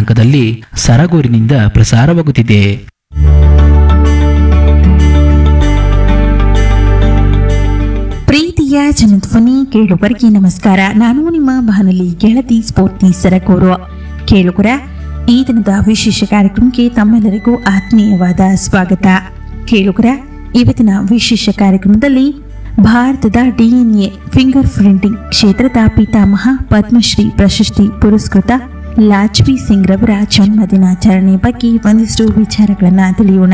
ಕಂಪನಾಂಕದಲ್ಲಿ ಸರಗೂರಿನಿಂದ ಪ್ರಸಾರವಾಗುತ್ತಿದೆ ಪ್ರೀತಿಯ ಜನಧ್ವನಿ ಕೇಳುಗರಿಗೆ ನಮಸ್ಕಾರ ನಾನು ನಿಮ್ಮ ಬಾನುಲಿ ಗೆಳತಿ ಸ್ಫೂರ್ತಿ ಸರಕೂರು ಕೇಳುಗರ ಈ ದಿನದ ವಿಶೇಷ ಕಾರ್ಯಕ್ರಮಕ್ಕೆ ತಮ್ಮೆಲ್ಲರಿಗೂ ಆತ್ಮೀಯವಾದ ಸ್ವಾಗತ ಕೇಳುಗರ ಇವತ್ತಿನ ವಿಶೇಷ ಕಾರ್ಯಕ್ರಮದಲ್ಲಿ ಭಾರತದ ಡಿಎನ್ಎ ಫಿಂಗರ್ ಪ್ರಿಂಟಿಂಗ್ ಕ್ಷೇತ್ರದ ಪಿತಾಮಹ ಪದ್ಮಶ್ರೀ ಪ್ರಶಸ್ತಿ ಪುರಸ್ಕೃತ ಲಾಜ್ಪಿ ಸಿಂಗ್ ರವರ ಜನ್ಮ ದಿನಾಚರಣೆ ಬಗ್ಗೆ ಒಂದಿಷ್ಟು ವಿಚಾರಗಳನ್ನ ತಿಳಿಯೋಣ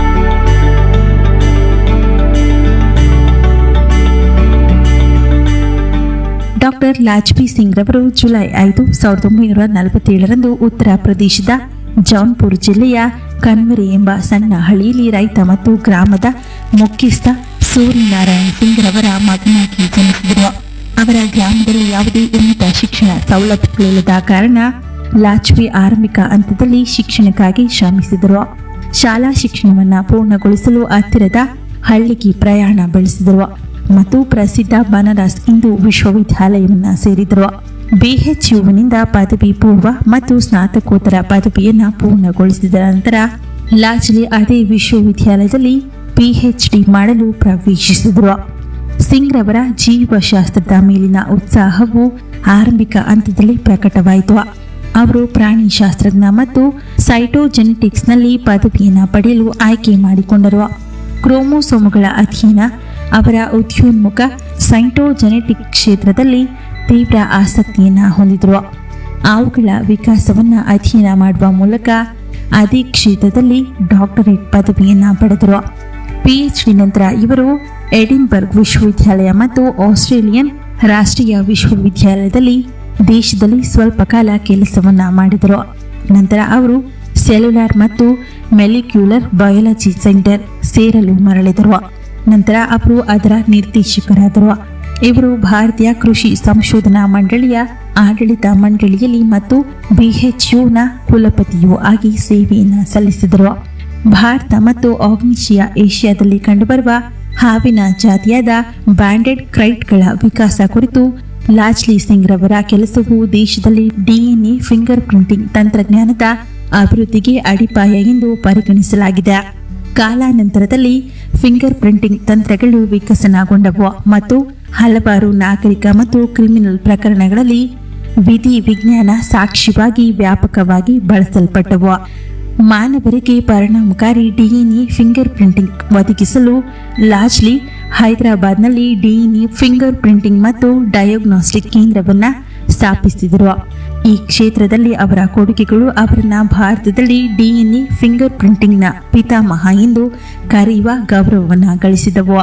ಡಾಕ್ಟರ್ ಲಾಜ್ಪಿ ಸಿಂಗ್ ರವರು ಜುಲೈ ಐದು ಸಾವಿರದ ಒಂಬೈನೂರ ನಲವತ್ತೇಳರಂದು ಉತ್ತರ ಪ್ರದೇಶದ ಜೌನ್ಪುರ್ ಜಿಲ್ಲೆಯ ಕನ್ವರಿ ಎಂಬ ಸಣ್ಣ ಹಳ್ಳಿಯಲ್ಲಿ ರೈತ ಮತ್ತು ಗ್ರಾಮದ ಮುಖ್ಯಸ್ಥ ಸೂರ್ಯನಾರಾಯಣ್ ಸಿಂಗ್ ರವರ ಮಗನಾಗಿ ಜನಿಸಿದರು ಅವರ ಗ್ರಾಮದಲ್ಲಿ ಯಾವುದೇ ಉನ್ನತ ಶಿಕ್ಷಣ ಸೌಲಭ್ಯಗಳಿಲ್ಲದ ಕಾರಣ ಲಾಜ್ಪಿ ಆರಂಭಿಕ ಹಂತದಲ್ಲಿ ಶಿಕ್ಷಣಕ್ಕಾಗಿ ಶ್ರಮಿಸಿದರು ಶಾಲಾ ಶಿಕ್ಷಣವನ್ನ ಪೂರ್ಣಗೊಳಿಸಲು ಹತ್ತಿರದ ಹಳ್ಳಿಗೆ ಪ್ರಯಾಣ ಬೆಳೆಸಿದರು ಮತ್ತು ಪ್ರಸಿದ್ಧ ಬನಾರಸ್ ಹಿಂದೂ ವಿಶ್ವವಿದ್ಯಾಲಯವನ್ನ ಸೇರಿದರು ಬಿಎಚ್ಯುವಿನಿಂದ ಪದವಿ ಪೂರ್ವ ಮತ್ತು ಸ್ನಾತಕೋತ್ತರ ಪದವಿಯನ್ನ ಪೂರ್ಣಗೊಳಿಸಿದ ನಂತರ ಲಾಜ್ಲಿ ಅದೇ ವಿಶ್ವವಿದ್ಯಾಲಯದಲ್ಲಿ ಪಿಎಚ್ಡಿ ಮಾಡಲು ಪ್ರವೇಶಿಸಿದರು ಸಿಂಗ್ ರವರ ಜೀವಶಾಸ್ತ್ರದ ಮೇಲಿನ ಉತ್ಸಾಹವು ಆರಂಭಿಕ ಹಂತದಲ್ಲಿ ಪ್ರಕಟವಾಯಿತು ಅವರು ಪ್ರಾಣಿಶಾಸ್ತ್ರಜ್ಞ ಮತ್ತು ಸೈಟೋಜೆನೆಟಿಕ್ಸ್ನಲ್ಲಿ ಪದವಿಯನ್ನು ಪಡೆಯಲು ಆಯ್ಕೆ ಮಾಡಿಕೊಂಡರು ಕ್ರೋಮೋಸೋಮ್ಗಳ ಅಧ್ಯಯನ ಅವರ ಉದ್ಯೋನ್ಮುಖ ಸೈಟೋಜೆನೆಟಿಕ್ ಕ್ಷೇತ್ರದಲ್ಲಿ ತೀವ್ರ ಆಸಕ್ತಿಯನ್ನು ಹೊಂದಿದ್ರು ಅವುಗಳ ವಿಕಾಸವನ್ನು ಅಧ್ಯಯನ ಮಾಡುವ ಮೂಲಕ ಅದೇ ಕ್ಷೇತ್ರದಲ್ಲಿ ಡಾಕ್ಟರೇಟ್ ಪದವಿಯನ್ನು ಪಡೆದರು ಪಿಎಚ್ಡಿ ನಂತರ ಇವರು ಎಡಿನ್ಬರ್ಗ್ ವಿಶ್ವವಿದ್ಯಾಲಯ ಮತ್ತು ಆಸ್ಟ್ರೇಲಿಯನ್ ರಾಷ್ಟ್ರೀಯ ವಿಶ್ವವಿದ್ಯಾಲಯದಲ್ಲಿ ದೇಶದಲ್ಲಿ ಸ್ವಲ್ಪ ಕಾಲ ಕೆಲಸವನ್ನ ಮಾಡಿದರು ನಂತರ ಅವರು ಸೆಲ್ಯುಲಾರ್ ಮತ್ತು ಮೆಲಿಕ್ಯುಲರ್ ಬಯಾಲಜಿ ಸೆಂಟರ್ ಸೇರಲು ಮರಳಿದರು ನಂತರ ಅವರು ಅದರ ನಿರ್ದೇಶಕರಾದರು ಇವರು ಭಾರತೀಯ ಕೃಷಿ ಸಂಶೋಧನಾ ಮಂಡಳಿಯ ಆಡಳಿತ ಮಂಡಳಿಯಲ್ಲಿ ಮತ್ತು ಬಿಎಚ್ಯುನ ಕುಲಪತಿಯೂ ಆಗಿ ಸೇವೆಯನ್ನು ಸಲ್ಲಿಸಿದರು ಭಾರತ ಮತ್ತು ಆಗ್ನೇಷಿಯಾ ಏಷ್ಯಾದಲ್ಲಿ ಕಂಡುಬರುವ ಹಾವಿನ ಜಾತಿಯಾದ ಬ್ಯಾಂಡೆಡ್ ಕ್ರೈಟ್ಗಳ ವಿಕಾಸ ಕುರಿತು ಲಾಜ್ಲಿ ಸಿಂಗ್ ರವರ ಕೆಲಸವು ದೇಶದಲ್ಲಿ ಡಿಎನ್ಎ ಫಿಂಗರ್ ಪ್ರಿಂಟಿಂಗ್ ತಂತ್ರಜ್ಞಾನದ ಅಭಿವೃದ್ಧಿಗೆ ಅಡಿಪಾಯ ಎಂದು ಪರಿಗಣಿಸಲಾಗಿದೆ ಕಾಲಾನಂತರದಲ್ಲಿ ಫಿಂಗರ್ ಪ್ರಿಂಟಿಂಗ್ ತಂತ್ರಗಳು ವಿಕಸನಗೊಂಡವು ಮತ್ತು ಹಲವಾರು ನಾಗರಿಕ ಮತ್ತು ಕ್ರಿಮಿನಲ್ ಪ್ರಕರಣಗಳಲ್ಲಿ ವಿಧಿ ವಿಜ್ಞಾನ ಸಾಕ್ಷಿವಾಗಿ ವ್ಯಾಪಕವಾಗಿ ಬಳಸಲ್ಪಟ್ಟವು ಮಾನವರಿಗೆ ಪರಿಣಾಮಕಾರಿ ಡಿಎನ್ಎ ಫಿಂಗರ್ ಪ್ರಿಂಟಿಂಗ್ ಒದಗಿಸಲು ಲಾಜ್ಲಿ ಹೈದರಾಬಾದ್ನಲ್ಲಿ ಡಿಎನ್ಎ ಫಿಂಗರ್ ಪ್ರಿಂಟಿಂಗ್ ಮತ್ತು ಡಯಾಗ್ನೋಸ್ಟಿಕ್ ಕೇಂದ್ರವನ್ನ ಸ್ಥಾಪಿಸಿದರು ಈ ಕ್ಷೇತ್ರದಲ್ಲಿ ಅವರ ಕೊಡುಗೆಗಳು ಅವರನ್ನ ಭಾರತದಲ್ಲಿ ಡಿಎನ್ಎ ಫಿಂಗರ್ ಪ್ರಿಂಟಿಂಗ್ನ ಪಿತಾಮಹ ಎಂದು ಕರೆಯುವ ಗೌರವವನ್ನು ಗಳಿಸಿದವು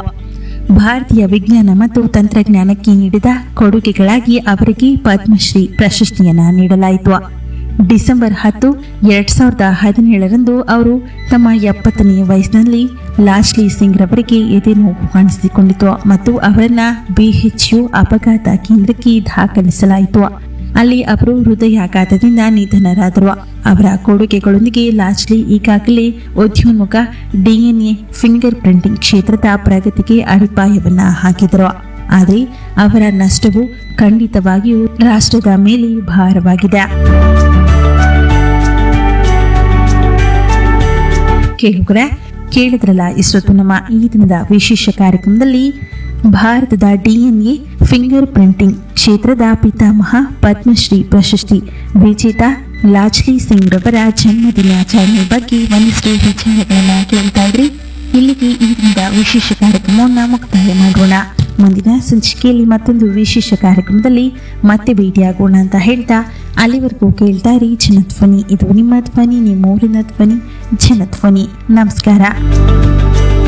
ಭಾರತೀಯ ವಿಜ್ಞಾನ ಮತ್ತು ತಂತ್ರಜ್ಞಾನಕ್ಕೆ ನೀಡಿದ ಕೊಡುಗೆಗಳಾಗಿ ಅವರಿಗೆ ಪದ್ಮಶ್ರೀ ಪ್ರಶಸ್ತಿಯನ್ನ ನೀಡಲಾಯಿತು ಡಿಸೆಂಬರ್ ಹತ್ತು ಎರಡ್ ಸಾವಿರದ ಹದಿನೇಳರಂದು ಅವರು ತಮ್ಮ ಎಪ್ಪತ್ತನೇ ವಯಸ್ಸಿನಲ್ಲಿ ಲಾಜ್ಲಿ ಸಿಂಗ್ ರವರಿಗೆ ಎದೆನೋವು ಕಾಣಿಸಿಕೊಂಡಿತು ಮತ್ತು ಅವರನ್ನ ಬಿಎಚ್ಯು ಅಪಘಾತ ಕೇಂದ್ರಕ್ಕೆ ದಾಖಲಿಸಲಾಯಿತು ಅಲ್ಲಿ ಅವರು ಹೃದಯಾಘಾತದಿಂದ ನಿಧನರಾದರು ಅವರ ಕೊಡುಗೆಗಳೊಂದಿಗೆ ಲಾಜ್ಲಿ ಈಗಾಗಲೇ ಉದ್ಯೋನ್ಮುಖ ಡಿಎನ್ಎ ಫಿಂಗರ್ ಪ್ರಿಂಟಿಂಗ್ ಕ್ಷೇತ್ರದ ಪ್ರಗತಿಗೆ ಅಡಿಪಾಯವನ್ನ ಹಾಕಿದರು ಆದರೆ ಅವರ ನಷ್ಟವು ಖಂಡಿತವಾಗಿಯೂ ರಾಷ್ಟ್ರದ ಮೇಲೆ ಭಾರವಾಗಿದೆ ಕೇಳುಗರೆ ಕೇಳಿದ್ರಲ್ಲ ಇಷ್ಟೊತ್ತು ನಮ್ಮ ಈ ದಿನದ ವಿಶೇಷ ಕಾರ್ಯಕ್ರಮದಲ್ಲಿ ಭಾರತದ ಡಿಎನ್ಎ ಫಿಂಗರ್ ಪ್ರಿಂಟಿಂಗ್ ಕ್ಷೇತ್ರದ ಪಿತಾಮಹ ಪದ್ಮಶ್ರೀ ಪ್ರಶಸ್ತಿ ವಿಜೇತ ಲಾಜ್ಲಿ ಸಿಂಗ್ ರವರ ಜನ್ಮ ದಿನಾಚರಣೆ ಬಗ್ಗೆ ಒಂದಿಷ್ಟು ವಿಚಾರಗಳನ್ನ ಕೇಳ್ತಾ ಇದ್ರಿ ಇಲ್ಲಿಗೆ ಈ ದಿನದ ವಿಶೇಷ ಕಾರ್ಯಕ್ರಮವನ್ನು ಮುಕ್ತಾಯ ಮಾಡೋಣ ಮುಂದಿನ ಸಂಚಿಕೆಯಲ್ಲಿ ಮತ್ತೊಂದು ವಿಶೇಷ ಕಾರ್ಯಕ್ರಮದಲ್ಲಿ ಮತ್ತೆ ಭೇಟಿಯಾಗೋಣ ಅಂತ ಹೇಳ್ತಾ ಅಲ್ಲಿವರೆಗೂ ಕೇಳ್ತಾ ಇರಿ ಜನಧ್ವನಿ ಇದು ನಿಮ್ಮ ಧ್ವನಿ ನಿಮ್ಮ ಊರಿನ ಧ್ವನಿ ಜನಧ್ವನಿ ನಮಸ್ಕಾರ